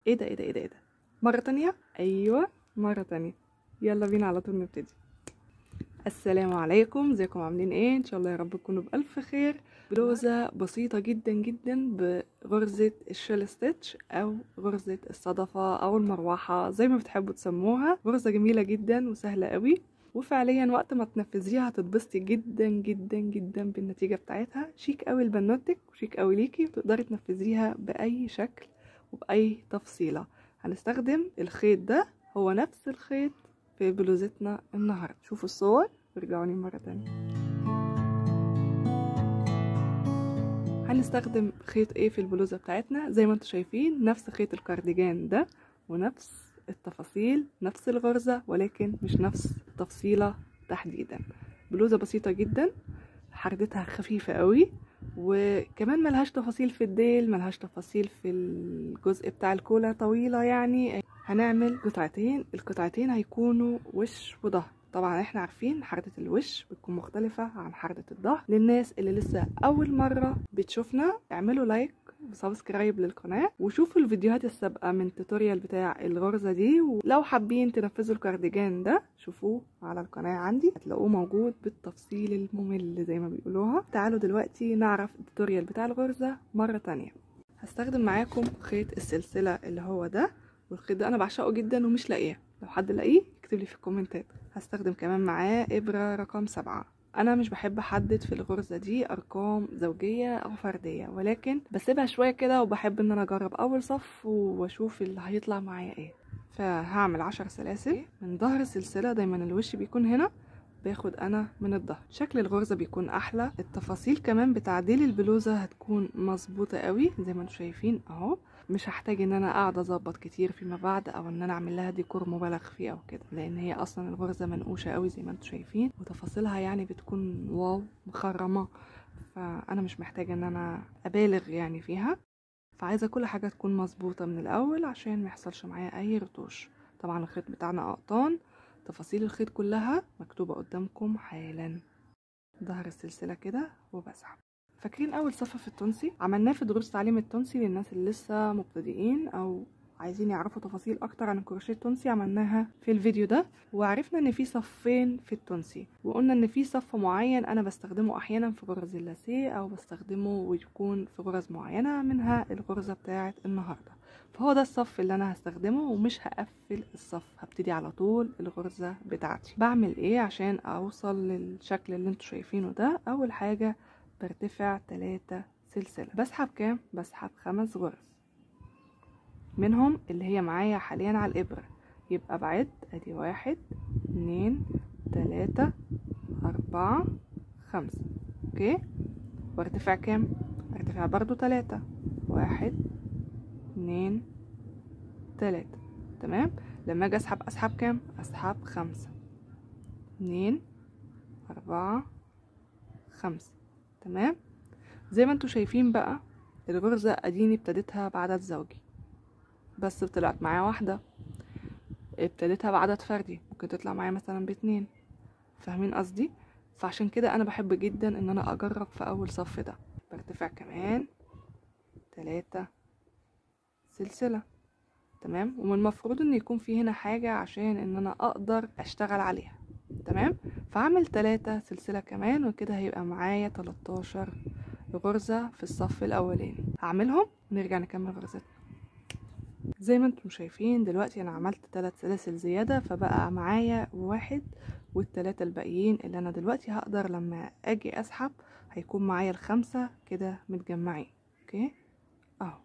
ايه ده ايه ده ايه ده ايه ده مرة تانية ايوه مرة تانية يلا بينا على طول نبتدي السلام عليكم ازيكم عاملين ايه ان شاء الله يا رب تكونوا بالف خير بلوزة بسيطة جدا جدا بغرزة الشيل ستيتش او غرزة الصدفة او المروحة زي ما بتحبوا تسموها غرزة جميلة جدا وسهلة قوي وفعليا وقت ما تنفذيها هتتبسطي جدا جدا جدا بالنتيجة بتاعتها شيك قوي لبنوتك وشيك قوي ليكي وتقدري تنفذيها بأي شكل وبأي تفصيلة هنستخدم الخيط ده هو نفس الخيط في بلوزتنا النهاردة شوفوا الصور ورجعوني مرة تانية هنستخدم خيط ايه في البلوزة بتاعتنا زي ما انتم شايفين نفس خيط الكارديجان ده ونفس التفاصيل نفس الغرزة ولكن مش نفس التفصيلة تحديدا بلوزة بسيطة جدا حردتها خفيفة قوي وكمان ملهاش تفاصيل في الديل ملهاش تفاصيل في الجزء بتاع الكولا طويلة يعني هنعمل قطعتين القطعتين هيكونوا وش وظهر طبعا احنا عارفين حردة الوش بتكون مختلفة عن حردة الظهر للناس اللي لسه اول مرة بتشوفنا اعملوا لايك وسبسكرايب للقناة وشوفوا الفيديوهات السابقة من التوتوريال بتاع الغرزة دي ولو حابين تنفذوا الكارديجان ده شوفوه على القناة عندي هتلاقوه موجود بالتفصيل الممل زي ما بيقولوها تعالوا دلوقتي نعرف التوتوريال بتاع الغرزة مرة تانية هستخدم معاكم خيط السلسلة اللي هو ده والخيط ده انا بعشقه جدا ومش لاقيه لو حد لاقيه يكتب لي في الكومنتات هستخدم كمان معاه ابره رقم سبعة انا مش بحب احدد في الغرزة دي ارقام زوجية او فردية ولكن بسيبها شوية كده وبحب ان انا اجرب اول صف واشوف اللي هيطلع معايا ايه فهعمل عشر سلاسل من ظهر السلسلة دايما الوش بيكون هنا باخد انا من الظهر شكل الغرزة بيكون احلى التفاصيل كمان بتعديل البلوزة هتكون مظبوطة قوي زي ما انتم شايفين اهو مش هحتاج ان انا اقعد اظبط كتير فيما بعد او ان انا اعمل لها ديكور مبالغ فيه او كده لان هي اصلا الغرزه منقوشه قوي زي ما انتم شايفين وتفاصيلها يعني بتكون واو مخرمه فانا مش محتاجه ان انا ابالغ يعني فيها فعايزه كل حاجه تكون مظبوطه من الاول عشان ما يحصلش معايا اي رتوش طبعا الخيط بتاعنا اقطان تفاصيل الخيط كلها مكتوبه قدامكم حالا ظهر السلسله كده وبسحب فاكرين اول صف في التونسي عملناه في دروس تعليم التونسي للناس اللي لسه مبتدئين او عايزين يعرفوا تفاصيل اكتر عن الكروشيه التونسي عملناها في الفيديو ده وعرفنا ان في صفين في التونسي وقلنا ان في صف معين انا بستخدمه احيانا في غرز اللاسيه او بستخدمه ويكون في غرز معينه منها الغرزه بتاعه النهارده فهو ده الصف اللي انا هستخدمه ومش هقفل الصف هبتدي على طول الغرزه بتاعتي بعمل ايه عشان اوصل للشكل اللي انتوا شايفينه ده اول حاجه برتفع تلاتة سلسلة بسحب كام؟ بسحب خمس غرز منهم اللي هي معايا حاليا على الإبرة يبقى بعد ادي واحد اتنين تلاتة أربعة خمسة اوكي وارتفع كام؟ ارتفع برضو تلاتة واحد اتنين تلاتة تمام لما اجي اسحب اسحب كام؟ اسحب خمسة اتنين أربعة خمسة تمام زي ما انتوا شايفين بقى الغرزة اديني ابتديتها بعدد زوجي بس طلعت معايا واحدة ابتديتها بعدد فردي ممكن تطلع معايا مثلا باتنين فاهمين قصدي فعشان كده انا بحب جدا ان انا اجرب في اول صف ده برتفع كمان تلاتة سلسلة تمام ومن المفروض ان يكون في هنا حاجة عشان ان انا اقدر اشتغل عليها تمام فاعمل تلاتة سلسلة كمان وكده هيبقى معايا تلاتاشر غرزة في الصف الاولاني هعملهم ونرجع نكمل غرزتنا زي ما انتم شايفين دلوقتي انا عملت تلات سلاسل زيادة فبقى معايا واحد والتلاتة الباقيين اللي انا دلوقتي هقدر لما اجي اسحب هيكون معايا الخمسة كده متجمعين اوكي اهو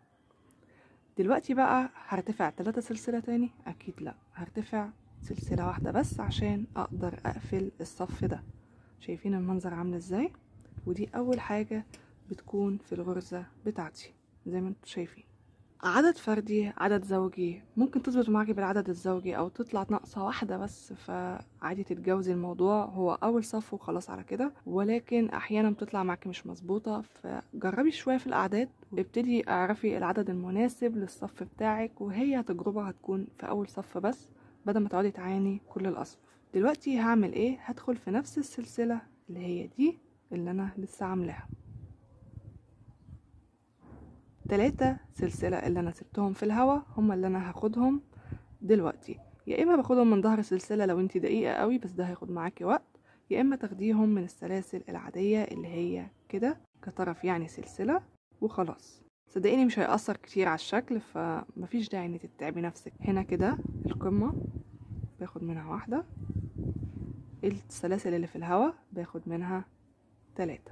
دلوقتي بقى هرتفع تلاتة سلسلة تاني اكيد لا هرتفع سلسلة واحدة بس عشان اقدر اقفل الصف ده شايفين المنظر عامل ازاي ودي اول حاجة بتكون في الغرزة بتاعتي زي ما انتم شايفين عدد فردي عدد زوجي ممكن تظبط معاكي بالعدد الزوجي او تطلع ناقصه واحده بس فعادي تتجاوزي الموضوع هو اول صف وخلاص على كده ولكن احيانا بتطلع معاكي مش مظبوطه فجربي شويه في الاعداد وابتدي اعرفي العدد المناسب للصف بتاعك وهي تجربه هتكون في اول صف بس بدل ما تقعدي تعاني كل الاصف دلوقتي هعمل ايه هدخل في نفس السلسله اللي هي دي اللي انا لسه عاملاها التلاتة سلسلة اللي انا سبتهم في الهوا هما اللي انا هاخدهم دلوقتي يا اما باخدهم من ظهر سلسلة لو انتي دقيقة قوي بس ده هياخد معاكي وقت يا اما تاخديهم من السلاسل العادية اللي هي كده كطرف يعني سلسلة وخلاص صدقيني مش هيأثر كتير على الشكل فمفيش داعي ان تتعبي نفسك هنا كده القمة باخد منها واحدة السلاسل اللي في الهوا باخد منها تلاتة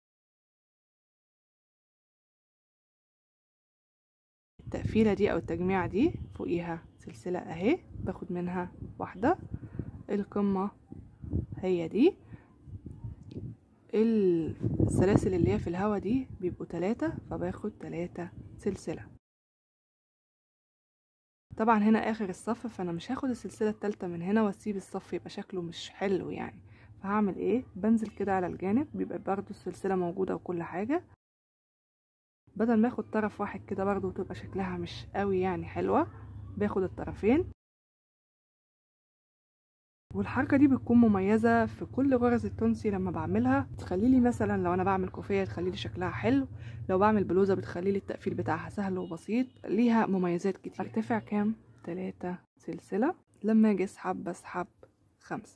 التقفيلة دي او التجميعة دي فوقيها سلسلة اهي باخد منها واحدة القمة هي دي السلاسل اللي هي في الهوا دي بيبقوا تلاتة فباخد تلاتة سلسلة طبعا هنا اخر الصف فانا مش هاخد السلسلة التالتة من هنا واسيب الصف يبقى شكله مش حلو يعني فهعمل ايه بنزل كده على الجانب بيبقى برضو السلسلة موجودة وكل حاجة بدل ما اخد طرف واحد كده برضو وتبقى شكلها مش قوي يعني حلوة باخد الطرفين والحركة دي بتكون مميزة في كل غرز التونسي لما بعملها تخليلي مثلا لو انا بعمل كوفية تخليلي شكلها حلو لو بعمل بلوزة بتخليلي التقفيل بتاعها سهل وبسيط ليها مميزات كتير ارتفع كام تلاتة سلسلة لما اجي اسحب بسحب خمسة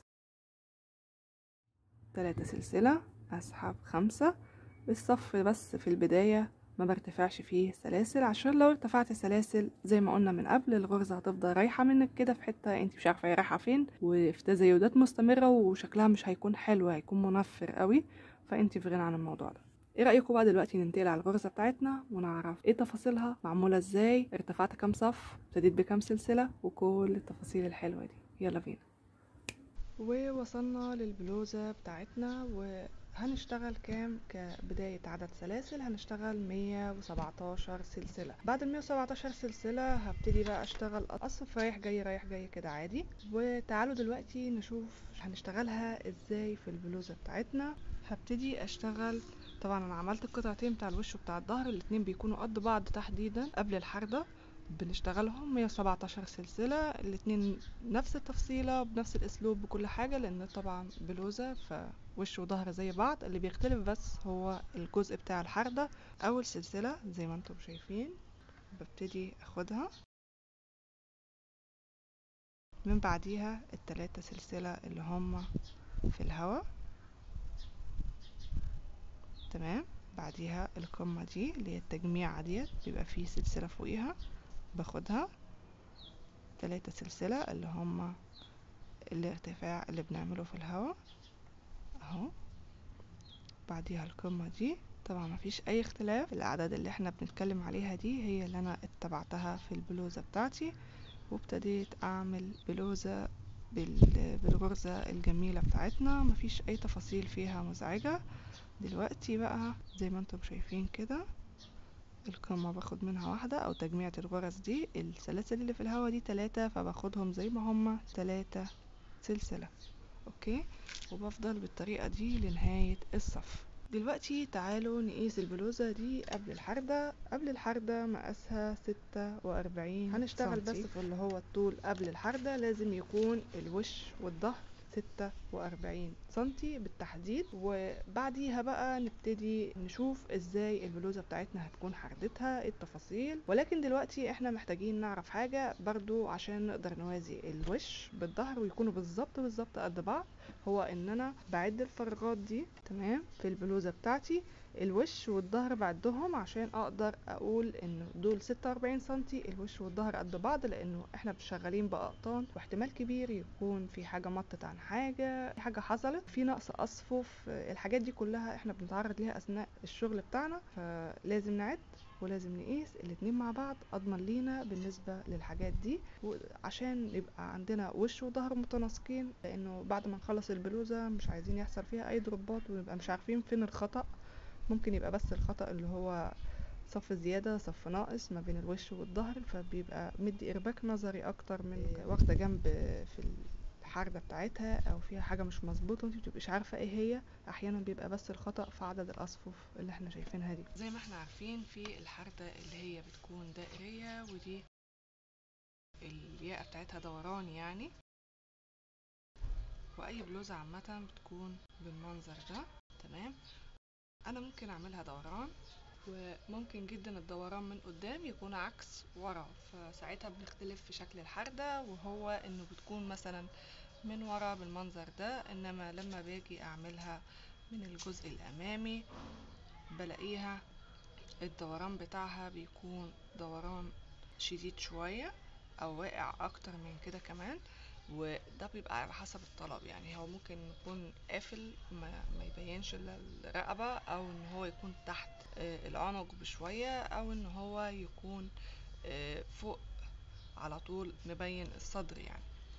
تلاتة سلسلة اسحب خمسة الصف بس في البداية ما برتفعش فيه سلاسل عشان لو ارتفعت سلاسل زي ما قلنا من قبل الغرزة هتفضل رايحة منك كده في حتة انت مش عارفة هي رايحة فين وفي تزايدات مستمرة وشكلها مش هيكون حلو هيكون منفر قوي فانت في غنى عن الموضوع ده ايه رأيكم بقى دلوقتي ننتقل على الغرزة بتاعتنا ونعرف ايه تفاصيلها معمولة ازاي ارتفعت كام صف ابتديت بكام سلسلة وكل التفاصيل الحلوة دي يلا بينا ووصلنا للبلوزة بتاعتنا و هنشتغل كام كبداية عدد سلاسل هنشتغل 117 سلسلة بعد ال 117 سلسلة هبتدي بقى اشتغل قصف رايح جاي رايح جاي كده عادي وتعالوا دلوقتي نشوف هنشتغلها ازاي في البلوزة بتاعتنا هبتدي اشتغل طبعا انا عملت القطعتين بتاع الوش وبتاع الظهر الاتنين بيكونوا قد بعض تحديدا قبل الحردة بنشتغلهم 117 سلسلة الاتنين نفس التفصيلة بنفس الاسلوب بكل حاجة لان طبعا بلوزة فوش وظهر زي بعض اللي بيختلف بس هو الجزء بتاع الحردة اول سلسلة زي ما انتم شايفين ببتدي اخدها من بعديها التلاتة سلسلة اللي هما في الهوا تمام بعديها القمة دي اللي هي التجميعة ديت بيبقى فيه سلسلة فوقيها باخدها تلاتة سلسلة اللي هما الارتفاع اللي بنعمله في الهوا اهو بعديها القمة دي طبعا مفيش اي اختلاف الاعداد اللي احنا بنتكلم عليها دي هي اللي انا اتبعتها في البلوزة بتاعتي وابتديت اعمل بلوزة بالغرزة الجميلة بتاعتنا مفيش اي تفاصيل فيها مزعجة دلوقتي بقى زي ما انتم شايفين كده القمة باخد منها واحدة او تجميعة الغرز دي السلاسل اللي في الهوا دي تلاتة فباخدهم زي ما هما تلاتة سلسلة اوكي وبفضل بالطريقة دي لنهاية الصف دلوقتي تعالوا نقيس البلوزة دي قبل الحردة قبل الحردة مقاسها ستة وأربعين هنشتغل بس في اللي هو الطول قبل الحردة لازم يكون الوش والظهر ستة وأربعين سنتي بالتحديد وبعديها بقى نبتدي نشوف ازاي البلوزة بتاعتنا هتكون حردتها ايه التفاصيل ولكن دلوقتي احنا محتاجين نعرف حاجة برضو عشان نقدر نوازي الوش بالظهر ويكونوا بالظبط بالظبط قد بعض هو ان انا بعد الفراغات دي تمام في البلوزة بتاعتي الوش والظهر بعدهم عشان اقدر اقول ان دول 46 سنتي الوش والظهر قد بعض لانه احنا شغالين باقطان واحتمال كبير يكون في حاجه مطت عن حاجه في حاجه حصلت في نقص اصفف الحاجات دي كلها احنا بنتعرض ليها اثناء الشغل بتاعنا فلازم نعد ولازم نقيس الاتنين مع بعض اضمن لينا بالنسبه للحاجات دي عشان يبقى عندنا وش وظهر متناسقين لانه بعد ما نخلص البلوزه مش عايزين يحصل فيها اي دروبات ونبقى مش عارفين فين الخطأ ممكن يبقى بس الخطأ اللي هو صف زيادة صف ناقص ما بين الوش والظهر فبيبقى مدي إرباك نظري أكتر من واخدة جنب في الحردة بتاعتها أو فيها حاجة مش مظبوطة وانتي متبقيش عارفة ايه هي أحيانا بيبقى بس الخطأ في عدد الأصفف اللي احنا شايفينها دي زي ما احنا عارفين في الحردة اللي هي بتكون دائرية ودي الياقة بتاعتها دوران يعني وأي بلوزة عامة بتكون بالمنظر ده تمام انا ممكن اعملها دوران وممكن جدا الدوران من قدام يكون عكس ورا فساعتها بنختلف في شكل الحردة وهو انه بتكون مثلا من ورا بالمنظر ده انما لما باجي اعملها من الجزء الامامي بلاقيها الدوران بتاعها بيكون دوران شديد شوية او واقع اكتر من كده كمان وده بيبقى على حسب الطلب يعني هو ممكن يكون قافل ما, ما يبينش الا الرقبة او ان هو يكون تحت آه، العنق بشوية او ان هو يكون آه، فوق على طول مبين الصدر يعني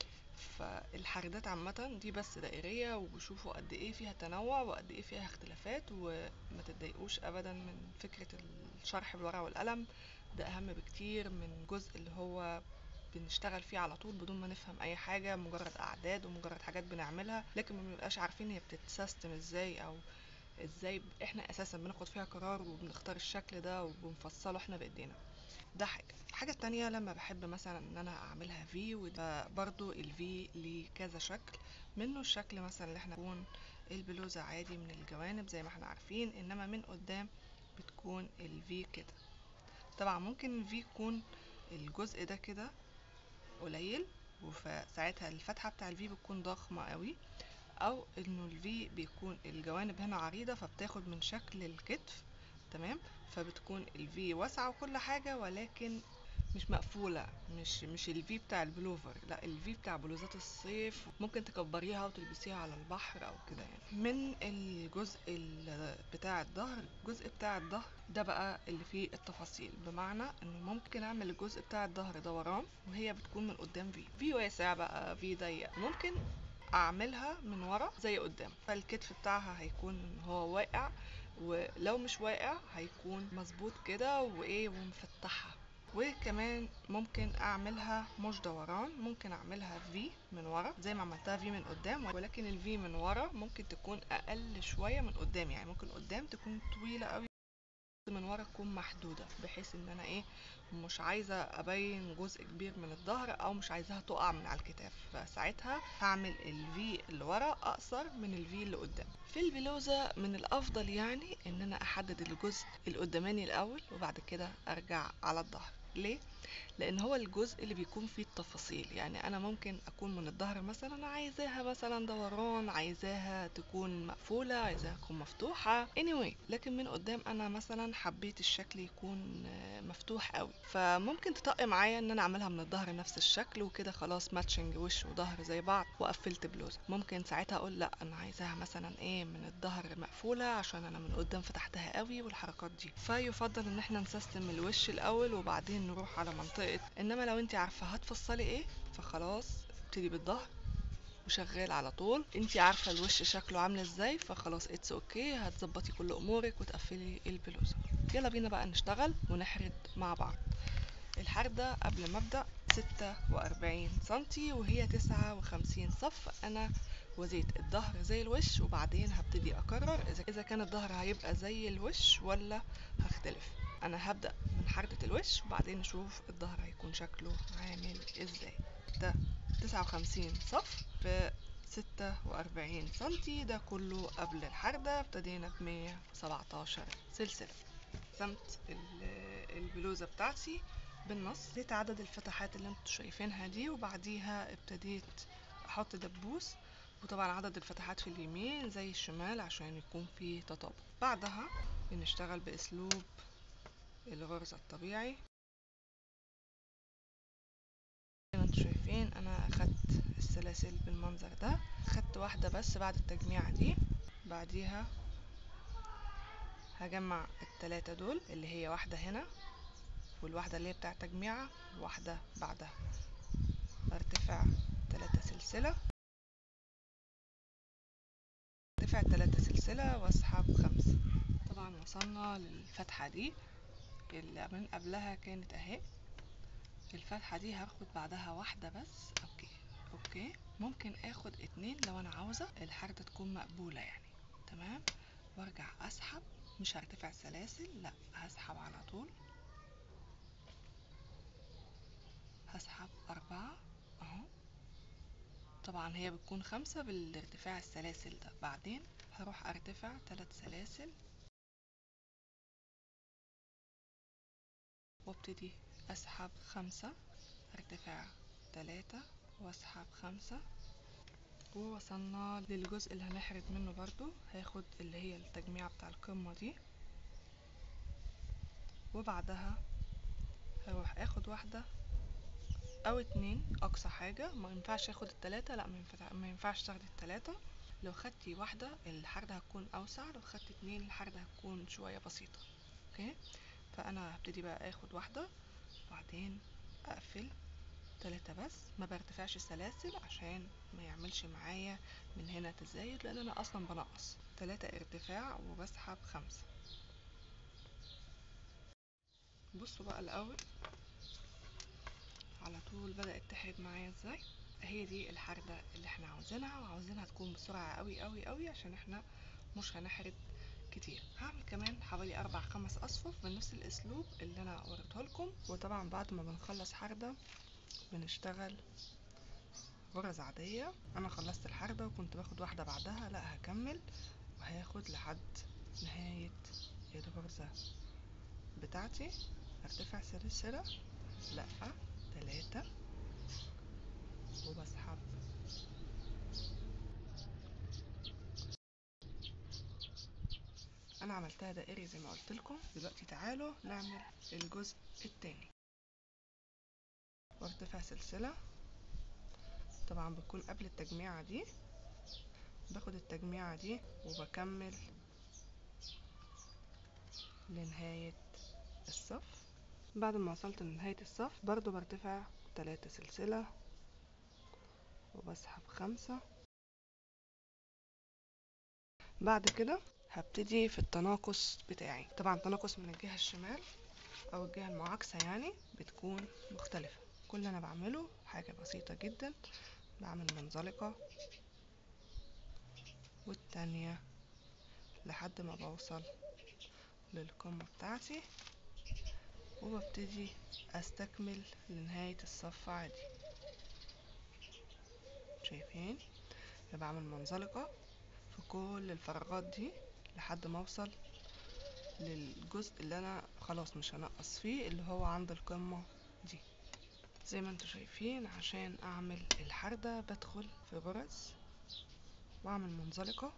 فالحردات عامة دي بس دائرية وبشوفوا قد ايه فيها تنوع وقد ايه فيها اختلافات وما تتضايقوش ابدا من فكرة الشرح بالورقة والقلم ده اهم بكتير من الجزء اللي هو بنشتغل فيه على طول بدون ما نفهم اي حاجة مجرد اعداد ومجرد حاجات بنعملها لكن ما بنبقاش عارفين هي بتتسيستم ازاي او ازاي احنا اساسا بناخد فيها قرار وبنختار الشكل ده وبنفصله احنا بايدينا ده حاجة الحاجة التانية لما بحب مثلا ان انا اعملها في وده برضو الفي ليه كذا شكل منه الشكل مثلا اللي احنا يكون البلوزة عادي من الجوانب زي ما احنا عارفين انما من قدام بتكون الفي كده طبعا ممكن الفي يكون الجزء ده كده قليل وفساعتها الفتحة بتاع الفي بتكون ضخمة قوي او انه الفي بيكون الجوانب هنا عريضة فبتاخد من شكل الكتف تمام فبتكون الفي واسعة وكل حاجة ولكن مش مقفولة مش مش الفي بتاع البلوفر لا الفي بتاع بلوزات الصيف ممكن تكبريها وتلبسيها على البحر او كده يعني من الجزء ال- بتاع الظهر الجزء بتاع الظهر ده بقى اللي فيه التفاصيل بمعنى انه ممكن اعمل الجزء بتاع الظهر دوران وهي بتكون من قدام في في واسع بقى في ضيق ممكن اعملها من ورا زي قدام فالكتف بتاعها هيكون هو واقع ولو مش واقع هيكون مظبوط كده وايه ومفتحها وكمان ممكن اعملها مش دوران ممكن اعملها في من ورا زي ما عملتها في من قدام ولكن الفي من ورا ممكن تكون اقل شويه من قدام يعني ممكن قدام تكون طويله قوي من ورا تكون محدوده بحيث ان انا ايه مش عايزه ابين جزء كبير من الظهر او مش عايزاها تقع من على الكتاف فساعتها هعمل الفي اللي ورا اقصر من الفي اللي قدام في البلوزه من الافضل يعني ان انا احدد الجزء القداماني الاول وبعد كده ارجع على الظهر ليه لان هو الجزء اللي بيكون فيه التفاصيل يعني انا ممكن اكون من الظهر مثلا عايزاها مثلا دوران عايزاها تكون مقفولة عايزاها تكون مفتوحة anyway لكن من قدام انا مثلا حبيت الشكل يكون آه، مفتوح قوي فممكن تطق معايا ان انا اعملها من الظهر نفس الشكل وكده خلاص ماتشنج وش وظهر زي بعض وقفلت بلوزة ممكن ساعتها اقول لا انا عايزاها مثلا ايه من الظهر مقفولة عشان انا من قدام فتحتها قوي والحركات دي فيفضل ان احنا نسيستم الوش الاول وبعدين نروح على منطقة انما لو انت عارفة هتفصلي ايه فخلاص ابتدي بالظهر وشغال على طول انت عارفة الوش شكله عامل ازاي فخلاص اتس اوكي هتظبطي كل امورك وتقفلي البلوزة يلا بينا بقى نشتغل ونحرد مع بعض الحردة قبل ما ابدأ ستة وأربعين سنتي وهي تسعة وخمسين صف أنا وزيت الظهر زي الوش وبعدين هبتدي أقرر إذا إذا كان الظهر هيبقى زي الوش ولا هختلف أنا هبدأ من حردة الوش وبعدين نشوف الظهر هيكون شكله عامل إزاي ده تسعة وخمسين صف في ستة وأربعين سنتي ده كله قبل الحردة ابتدينا بمية وسبعتاشر سلسلة قسمت ال- البلوزة بتاعتي بالنص زيت عدد الفتحات اللي انتوا شايفينها دي وبعديها ابتديت احط دبوس وطبعا عدد الفتحات في اليمين زي الشمال عشان يكون في تطابق بعدها بنشتغل باسلوب الغرزة الطبيعي زي ما انتوا شايفين انا اخدت السلاسل بالمنظر ده اخدت واحدة بس بعد التجميعة دي بعديها هجمع التلاتة دول اللي هي واحدة هنا والواحدة اللي هي بتاع تجميعة واحدة بعدها ارتفع تلاتة سلسلة ارتفع تلاتة سلسلة واسحب خمسة طبعا وصلنا للفتحة دي اللي من قبلها كانت اهي الفتحة دي هاخد بعدها واحدة بس اوكي اوكي ممكن اخد اتنين لو انا عاوزة الحردة تكون مقبولة يعني تمام وارجع اسحب مش هرتفع سلاسل لا هسحب على طول هسحب أربعة أهو طبعا هي بتكون خمسة بالارتفاع السلاسل ده بعدين هروح أرتفع تلات سلاسل وابتدي اسحب خمسة ارتفاع تلاتة واسحب خمسة ووصلنا للجزء اللي هنحرد منه برضو هاخد اللي هي التجميعة بتاع القمة دي وبعدها هروح اخد واحدة او اتنين اقصى حاجة ما ينفعش اخد التلاتة لا ما ينفع ما ينفعش تاخدي التلاتة لو خدتي واحدة الحردة هتكون اوسع لو خدتي اتنين الحردة هتكون شوية بسيطة اوكي فانا هبتدي بقى اخد واحدة وبعدين اقفل تلاتة بس ما برتفعش السلاسل عشان ما يعملش معايا من هنا تزايد لان انا اصلا بنقص تلاتة ارتفاع وبسحب خمسة بصوا بقى الاول على طول بدأت تحرد معايا ازاي هي دي الحردة اللي احنا عاوزينها وعاوزينها تكون بسرعة قوي قوي قوي عشان احنا مش هنحرد كتير هعمل كمان حوالي اربع خمس اصفف من نفس الاسلوب اللي انا وريته لكم وطبعا بعد ما بنخلص حردة بنشتغل غرز عادية انا خلصت الحردة وكنت باخد واحدة بعدها لا هكمل وهاخد لحد نهاية الغرزة بتاعتي ارتفع سلسلة لا تلاتة وبسحب انا عملتها دائري زي ما قلت لكم دلوقتي تعالوا نعمل الجزء التاني وارتفع سلسلة طبعا بتكون قبل التجميعة دي باخد التجميعة دي وبكمل لنهاية الصف بعد ما وصلت لنهاية الصف برضو برتفع تلاتة سلسلة وبسحب خمسة بعد كده هبتدي في التناقص بتاعي طبعا التناقص من الجهة الشمال او الجهة المعاكسة يعني بتكون مختلفة كل اللي انا بعمله حاجة بسيطة جدا بعمل منزلقة والتانية لحد ما بوصل للقمة بتاعتي وببتدي استكمل لنهاية الصف عادي شايفين بعمل منزلقة في كل الفراغات دي لحد ما اوصل للجزء اللي انا خلاص مش هنقص فيه اللي هو عند القمة دي زي ما انتوا شايفين عشان اعمل الحردة بدخل في غرز واعمل منزلقة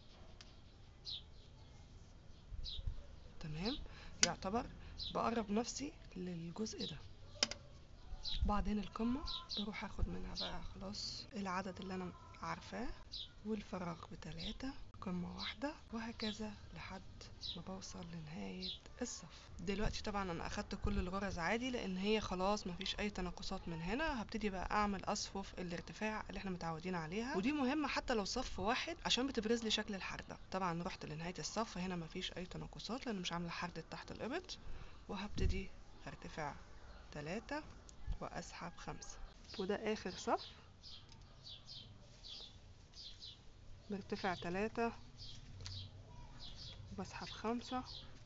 تمام يعتبر بقرب نفسي للجزء ده بعدين القمة بروح اخد منها بقى خلاص العدد اللي انا عارفاه والفراغ بتلاتة قمة واحدة وهكذا لحد ما بوصل لنهاية الصف دلوقتي طبعا انا اخدت كل الغرز عادي لان هي خلاص مفيش اي تناقصات من هنا هبتدي بقى اعمل اصفف الارتفاع اللي احنا متعودين عليها ودي مهمة حتى لو صف واحد عشان بتبرز لي شكل الحردة طبعا رحت لنهاية الصف هنا مفيش اي تناقصات لان مش عاملة حردة تحت الابط وهبتدي ارتفاع تلاتة واسحب خمسة وده اخر صف برتفع تلاتة وبسحب خمسة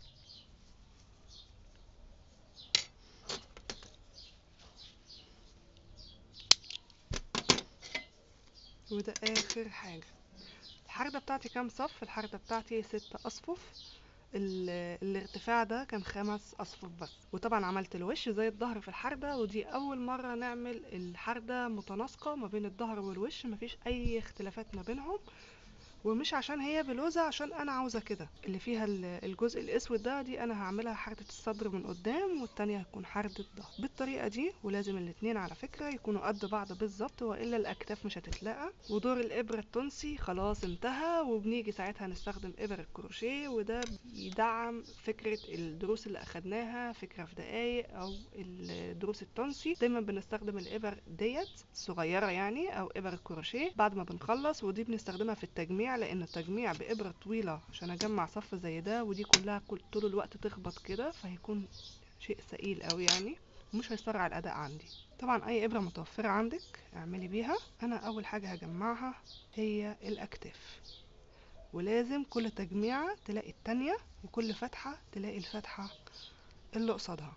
وده اخر حاجة الحردة بتاعتي كام صف الحردة بتاعتي ست اصفف ال- الارتفاع ده كان خمس اصفف بس وطبعا عملت الوش زي الظهر في الحردة ودي اول مرة نعمل الحردة متناسقة ما بين الظهر والوش مفيش اي اختلافات ما بينهم ومش عشان هي بلوزة عشان انا عاوزة كده اللي فيها ال- الجزء الاسود ده دي انا هعملها حردة الصدر من قدام والتانية هتكون حردة ظهر بالطريقة دي ولازم الاتنين على فكرة يكونوا قد بعض بالظبط والا الاكتاف مش هتتلاقى ودور الابرة التونسي خلاص انتهى وبنيجي ساعتها نستخدم ابر الكروشيه وده بيدعم فكرة الدروس اللي اخدناها فكرة في دقايق او الدروس التونسي دايما بنستخدم الابر ديت صغيرة يعني او ابر الكروشيه بعد ما بنخلص ودي بنستخدمها في التجميع لان التجميع بابرة طويلة عشان اجمع صف زي ده ودي كلها كل طول الوقت تخبط كده فهيكون شيء ثقيل قوي يعني ومش هيسرع الاداء عندي طبعا اي ابرة متوفرة عندك اعملي بيها انا اول حاجة هجمعها هي الاكتاف ولازم كل تجميعة تلاقي التانية وكل فتحة تلاقي الفتحة اللي قصادها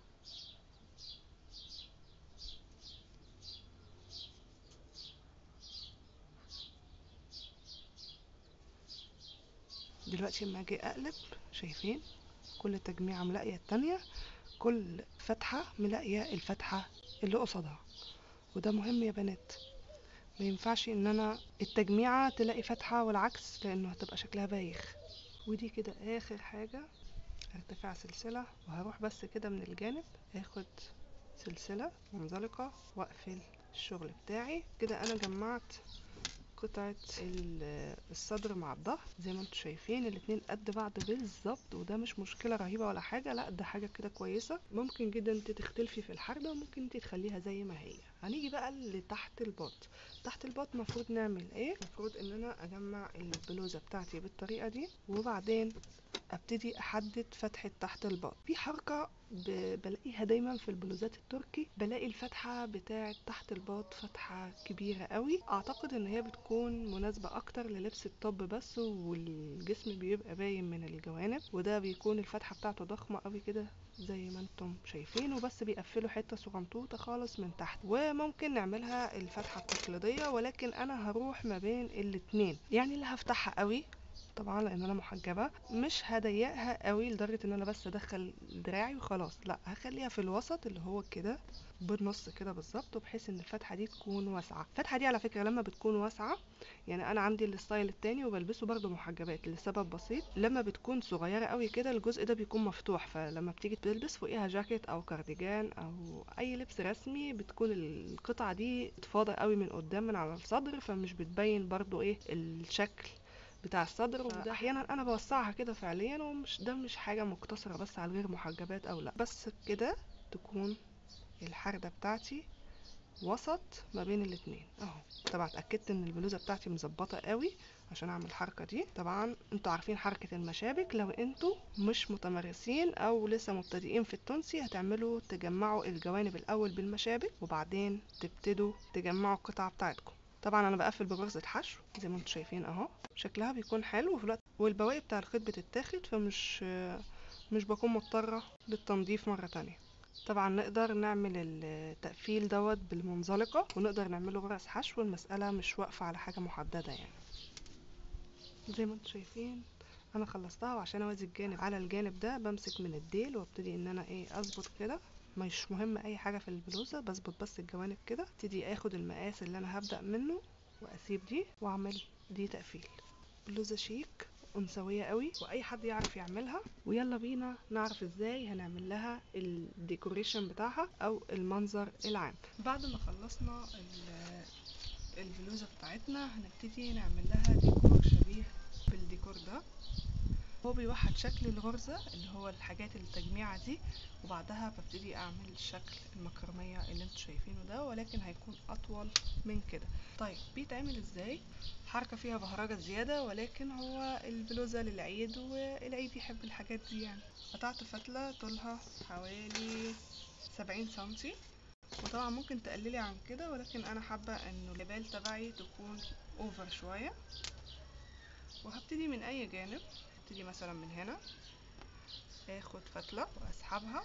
دلوقتي لما اجي اقلب شايفين كل تجميعة ملاقية التانية كل فتحة ملاقية الفتحة اللي قصادها وده مهم يا بنات ما ينفعش ان انا التجميعة تلاقي فتحة والعكس لانه هتبقى شكلها بايخ ودي كده اخر حاجة ارتفاع سلسلة وهروح بس كده من الجانب اخد سلسلة منزلقة واقفل الشغل بتاعي كده انا جمعت قطعة ال- الصدر مع الظهر زي ما انتم شايفين الاتنين قد بعض بالظبط وده مش مشكلة رهيبة ولا حاجة لا ده حاجة كده كويسة ممكن جدا انت تختلفي في الحردة وممكن انت تخليها زي ما هي هنيجي بقى لتحت الباط تحت الباط المفروض نعمل ايه المفروض ان انا اجمع البلوزة بتاعتي بالطريقة دي وبعدين ابتدي احدد فتحة تحت الباط في حركة ب... بلاقيها دايما في البلوزات التركي بلاقي الفتحة بتاعة تحت الباط فتحة كبيرة قوي اعتقد ان هي بتكون مناسبة اكتر للبس الطب بس والجسم بيبقى باين من الجوانب وده بيكون الفتحة بتاعته ضخمة قوي كده زي ما انتم شايفين وبس بيقفلوا حتة صغنطوطة خالص من تحت وممكن نعملها الفتحة التقليدية ولكن انا هروح ما بين الاتنين يعني اللي هفتحها قوي طبعا لان انا محجبه مش هضيقها قوي لدرجه ان انا بس ادخل دراعي وخلاص لا هخليها في الوسط اللي هو كده بالنص كده بالظبط وبحيث ان الفتحه دي تكون واسعه الفتحه دي على فكره لما بتكون واسعه يعني انا عندي الستايل التاني وبلبسه برضو محجبات لسبب بسيط لما بتكون صغيره قوي كده الجزء ده بيكون مفتوح فلما بتيجي تلبس فوقيها جاكيت او كارديجان او اي لبس رسمي بتكون القطعه دي اتفاضه قوي من قدام من على الصدر فمش بتبين برضو ايه الشكل بتاع الصدر وده احيانا انا بوسعها كده فعليا ومش ده مش حاجه مقتصره بس على الغير محجبات او لا بس كده تكون الحردة بتاعتي وسط ما بين الاتنين اهو طبعا اتاكدت ان البلوزه بتاعتي مظبطه قوي عشان اعمل الحركه دي طبعا انتوا عارفين حركه المشابك لو انتوا مش متمرسين او لسه مبتدئين في التونسي هتعملوا تجمعوا الجوانب الاول بالمشابك وبعدين تبتدوا تجمعوا القطعه بتاعتكم طبعا انا بقفل بغرزه حشو زي ما انتم شايفين اهو شكلها بيكون حلو وفي الوقت والبواقي بتاع الخيط بتتاخد فمش مش بكون مضطره للتنظيف مره تانية طبعا نقدر نعمل التقفيل دوت بالمنزلقه ونقدر نعمله غرز حشو المساله مش واقفه على حاجه محدده يعني زي ما انتم شايفين انا خلصتها وعشان اوازي الجانب على الجانب ده بمسك من الديل وابتدي ان انا ايه اظبط كده مش مهم اي حاجه في البلوزه بظبط بس الجوانب كده ابتدي اخد المقاس اللي انا هبدا منه واسيب دي واعمل دي تقفيل بلوزه شيك انثويه قوي واي حد يعرف يعملها ويلا بينا نعرف ازاي هنعمل لها الديكوريشن بتاعها او المنظر العام بعد ما خلصنا البلوزه بتاعتنا هنبتدي نعمل لها ديكور شبيه بالديكور ده هو بيوحد شكل الغرزة اللي هو الحاجات التجميعة دي وبعدها ببتدي اعمل شكل المكرمية اللي انتوا شايفينه ده ولكن هيكون اطول من كده طيب بيتعمل ازاي حركة فيها بهرجة زيادة ولكن هو البلوزة للعيد والعيد يحب الحاجات دي يعني قطعت فتلة طولها حوالي سبعين سنتي وطبعا ممكن تقللي عن كده ولكن انا حابة انه الجبال تبعي تكون اوفر شوية وهبتدي من اي جانب هبتدي مثلا من هنا اخد فتلة واسحبها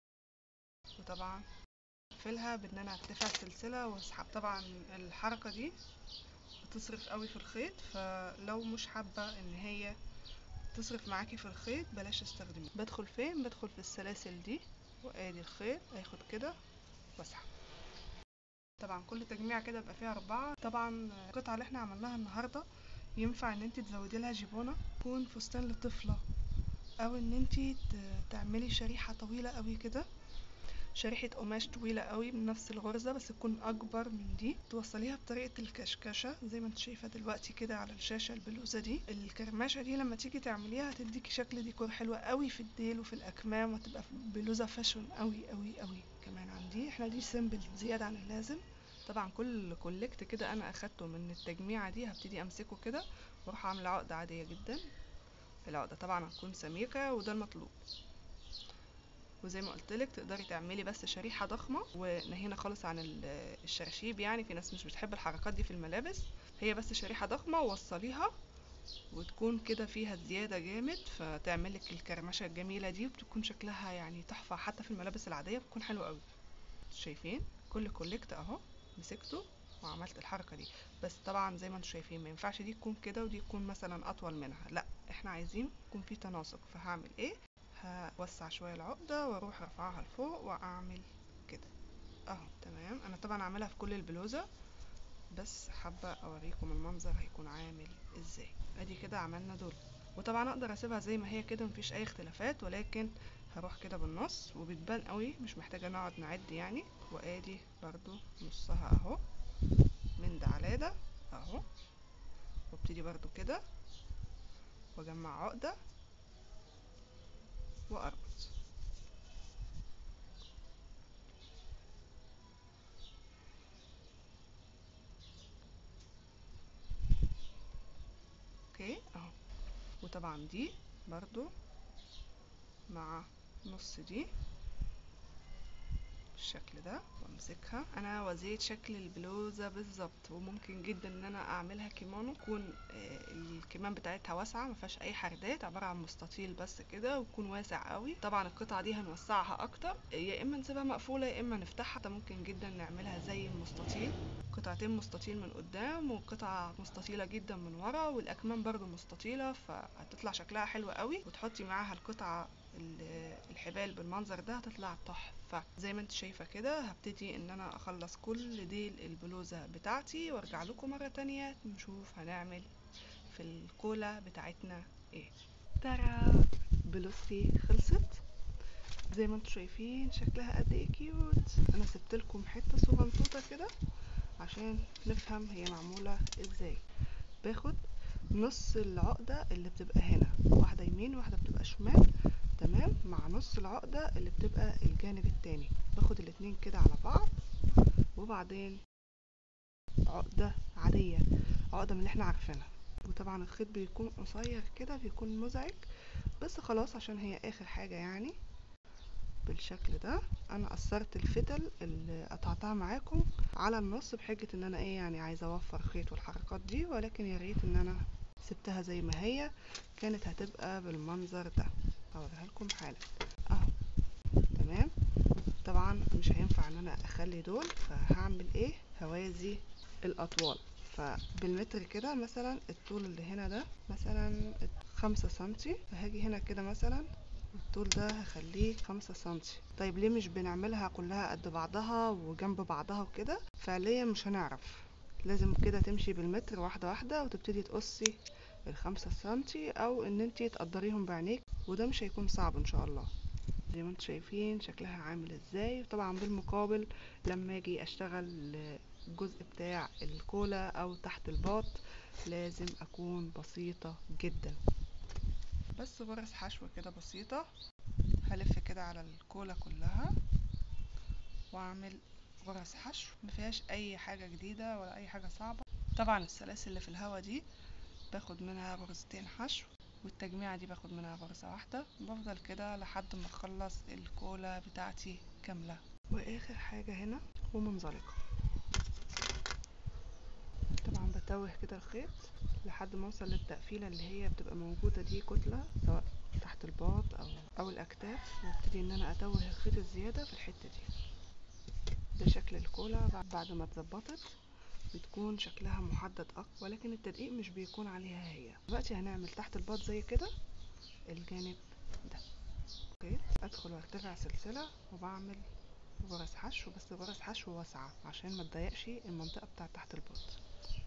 وطبعا اقفلها بان انا ارتفع السلسلة واسحب طبعا الحركة دي بتصرف قوي في الخيط فلو مش حابة ان هي تصرف معاكي في الخيط بلاش تستخدميه بدخل فين بدخل في السلاسل دي وادي الخيط اخد كده واسحب طبعا كل تجميع كده بيبقى فيها اربعة طبعا القطعة اللي احنا عملناها النهاردة ينفع ان انت تزودي لها جيبونة تكون فستان لطفلة او ان انت تعملي شريحة طويلة قوي كده شريحة قماش طويلة قوي من نفس الغرزة بس تكون اكبر من دي توصليها بطريقة الكشكشة زي ما انت شايفة دلوقتي كده على الشاشة البلوزة دي الكرماشة دي لما تيجي تعمليها هتديكي شكل ديكور حلو قوي في الديل وفي الاكمام وتبقى بلوزة فاشون قوي قوي قوي كمان عندي احنا دي سيمبل زيادة عن اللازم طبعا كل كولكت كده انا اخدته من التجميعة دي هبتدي امسكه كده واروح اعمل عقدة عادية جدا العقدة طبعا هتكون سميكة وده المطلوب وزي ما قلت لك تقدري تعملي بس شريحه ضخمه ونهينا خالص عن الشراشيب يعني في ناس مش بتحب الحركات دي في الملابس هي بس شريحه ضخمه ووصليها وتكون كده فيها زيادة جامد فتعملك الكرمشة الجميلة دي وبتكون شكلها يعني تحفة حتى في الملابس العادية بتكون حلوة قوي شايفين كل كوليكت اهو مسكته وعملت الحركة دي بس طبعا زي ما انتم شايفين ما ينفعش دي تكون كده ودي تكون مثلا اطول منها لا احنا عايزين يكون في تناسق فهعمل ايه هوسع شويه العقده واروح ارفعها لفوق واعمل كده اهو تمام انا طبعا عاملها في كل البلوزه بس حابه اوريكم المنظر هيكون عامل ازاي ادي كده عملنا دول وطبعا اقدر اسيبها زي ما هي كده مفيش اي اختلافات ولكن هروح كده بالنص وبتبان قوي مش محتاجه نقعد نعد يعني وادي برضو نصها اهو من ده على ده اهو وابتدي برضو كده واجمع عقده واربط اوكي اهو وطبعا دي برضو مع نص دي بالشكل ده وامسكها انا وزيت شكل البلوزه بالظبط وممكن جدا ان انا اعملها كيمونو تكون الكمام بتاعتها واسعه ما فيهاش اي حردات عباره عن مستطيل بس كده ويكون واسع قوي طبعا القطعه دي هنوسعها اكتر يا اما نسيبها مقفوله يا اما نفتحها ده ممكن جدا نعملها زي المستطيل قطعتين مستطيل من قدام وقطعة مستطيلة جدا من ورا والأكمام برضو مستطيلة فهتطلع شكلها حلو قوي وتحطي معاها القطعة الحبال بالمنظر ده هتطلع تحفة زي ما انت شايفة كده هبتدي ان انا اخلص كل ديل البلوزة بتاعتي وارجع لكم مرة تانية نشوف هنعمل في الكولا بتاعتنا ايه ترى بلوزتي خلصت زي ما انتم شايفين شكلها قد ايه كيوت انا سبت لكم حته صغنطوطه كده عشان نفهم هي معموله ازاي باخد نص العقده اللي بتبقى هنا واحده يمين واحده بتبقى شمال تمام مع نص العقده اللي بتبقى الجانب التاني باخد الاتنين كده على بعض وبعدين عقده عاديه عقده من اللي احنا عارفينها وطبعا الخيط بيكون قصير كده بيكون مزعج بس خلاص عشان هي اخر حاجه يعني بالشكل ده انا قصرت الفتل اللي قطعتها معاكم على النص بحجه ان انا ايه يعني عايزه اوفر خيط والحركات دي ولكن يا ريت ان انا سبتها زي ما هي كانت هتبقى بالمنظر ده هوريها لكم حالا اهو تمام طبعا مش هينفع ان انا اخلي دول فهعمل ايه هوازي الاطوال فبالمتر كده مثلا الطول اللي هنا ده مثلا خمسة سنتي فهاجي هنا كده مثلا الطول ده هخليه خمسة سنتي طيب ليه مش بنعملها كلها قد بعضها وجنب بعضها وكده فعليا مش هنعرف لازم كده تمشي بالمتر واحدة واحدة وتبتدي تقصي الخمسة سنتي او ان انتي تقدريهم بعينيك وده مش هيكون صعب ان شاء الله زي ما انتم شايفين شكلها عامل ازاي طبعا بالمقابل لما اجي اشتغل الجزء بتاع الكولا او تحت الباط لازم اكون بسيطة جدا بس غرز حشو كده بسيطة هلف كده على الكولا كلها واعمل غرز حشو مفيهاش اي حاجة جديدة ولا اي حاجة صعبة طبعا السلاسل اللي في الهوا دي باخد منها غرزتين حشو والتجميعة دي باخد منها غرزة واحدة بفضل كده لحد ما اخلص الكولا بتاعتي كاملة واخر حاجة هنا ومنزلقة طبعا بتوه كده الخيط لحد ما اوصل للتقفيلة اللي هي بتبقى موجودة دي كتلة سواء تحت الباط او او الاكتاف وابتدي ان انا اتوه الخيط الزيادة في الحتة دي ده شكل الكولا بعد ما اتظبطت بتكون شكلها محدد اكتر ولكن التدقيق مش بيكون عليها هي دلوقتي هنعمل تحت الباط زي كده الجانب ده اوكي ادخل وارتفع سلسلة وبعمل غرز حشو بس غرز حشو واسعة عشان ما تضايقش المنطقة بتاعت تحت الباط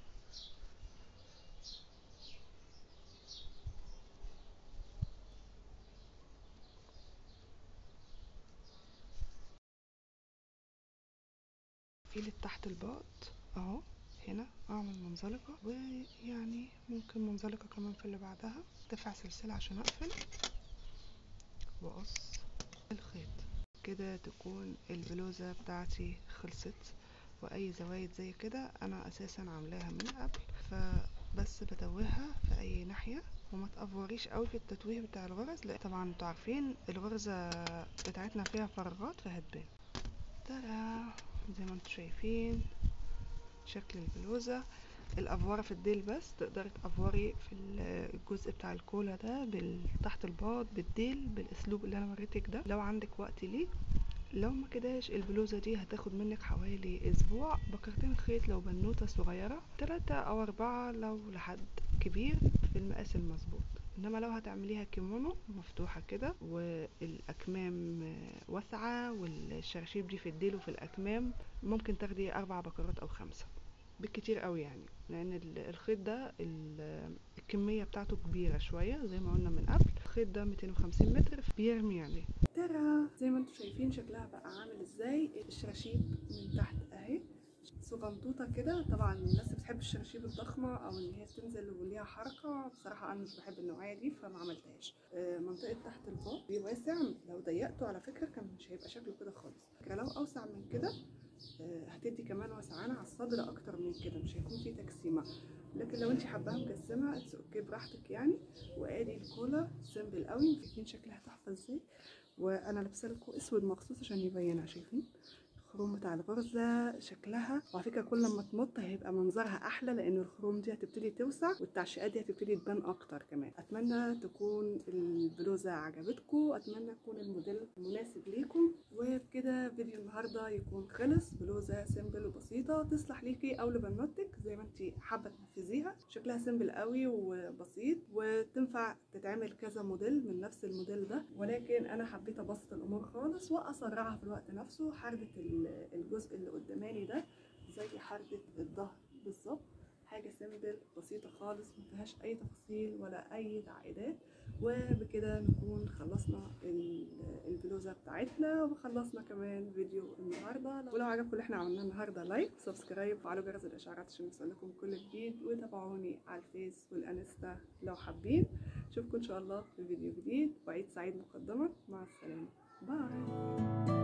تقفيلة تحت الباط اهو هنا اعمل منزلقة ويعني ممكن منزلقة كمان في اللي بعدها ارتفع سلسلة عشان اقفل واقص الخيط كده تكون البلوزة بتاعتي خلصت واي زوايد زي كده انا اساسا عاملاها من قبل فبس بتوهها في اي ناحية وما تقفوريش قوي في التتويه بتاع الغرز لا طبعا انتوا عارفين الغرزة بتاعتنا فيها فراغات فهتبان ترى زي ما انتوا شايفين شكل البلوزة الافوره في الديل بس تقدري تافوري في الجزء بتاع الكولا ده تحت الباط بالديل بالاسلوب اللي انا وريتك ده لو عندك وقت ليه لو ما كداش البلوزه دي هتاخد منك حوالي اسبوع بكرتين خيط لو بنوته صغيره تلاتة او اربعة لو لحد كبير في المقاس المظبوط انما لو هتعمليها كيمونو مفتوحة كده والاكمام واسعة والشراشيب دي في الديل وفي الاكمام ممكن تاخدي اربع بكرات او خمسة بالكتير قوي يعني لان الخيط ده الكميه بتاعته كبيره شويه زي ما قلنا من قبل الخيط ده 250 متر بيرمي يعني ترى زي ما انتم شايفين شكلها بقى عامل ازاي الشراشيب من تحت اهي صغنطوطه كده طبعا الناس اللي بتحب الشراشيب الضخمه او ان هي تنزل وليها حركه بصراحه انا مش بحب النوعيه دي فما عملتهاش منطقه تحت الباط واسع لو ضيقته على فكره كان مش هيبقى شكله كده خالص لو اوسع من كده هتدي كمان وسعانة على الصدر اكتر من كده مش هيكون في تجسيمة لكن لو انت حباها مجسمة اتس اوكي براحتك يعني وادي الكولا سيمبل قوي شايفين شكلها تحفة ازاي وانا لابسه لكم اسود مخصوص عشان يبينها شايفين الخروم بتاع الغرزة شكلها وعلى فكرة كل ما تمط هيبقى منظرها أحلى لأن الخروم دي هتبتدي توسع والتعشيقات دي هتبتدي تبان أكتر كمان أتمنى تكون البلوزة عجبتكم أتمنى يكون الموديل مناسب ليكم وبكده فيديو النهاردة يكون خلص بلوزة سيمبل وبسيطة تصلح ليكي أو لبنوتك زي ما انت حابة تنفذيها شكلها سيمبل قوي وبسيط وتنفع تتعمل كذا موديل من نفس الموديل ده ولكن أنا حبيت أبسط الأمور خالص وأسرعها في الوقت نفسه حردة الجزء اللي قداماني ده زي حردة الظهر بالظبط حاجة سيمبل بسيطة خالص مفيهاش أي تفاصيل ولا أي تعقيدات وبكده نكون خلصنا البلوزة بتاعتنا وخلصنا كمان فيديو النهاردة ولو عجبكم اللي احنا عملناه النهاردة لايك سبسكرايب وفعلوا جرس الإشعارات عشان يوصلكم كل جديد وتابعوني على الفيس والانستا لو حابين اشوفكم ان شاء الله في فيديو جديد وعيد سعيد مقدما مع السلامة باي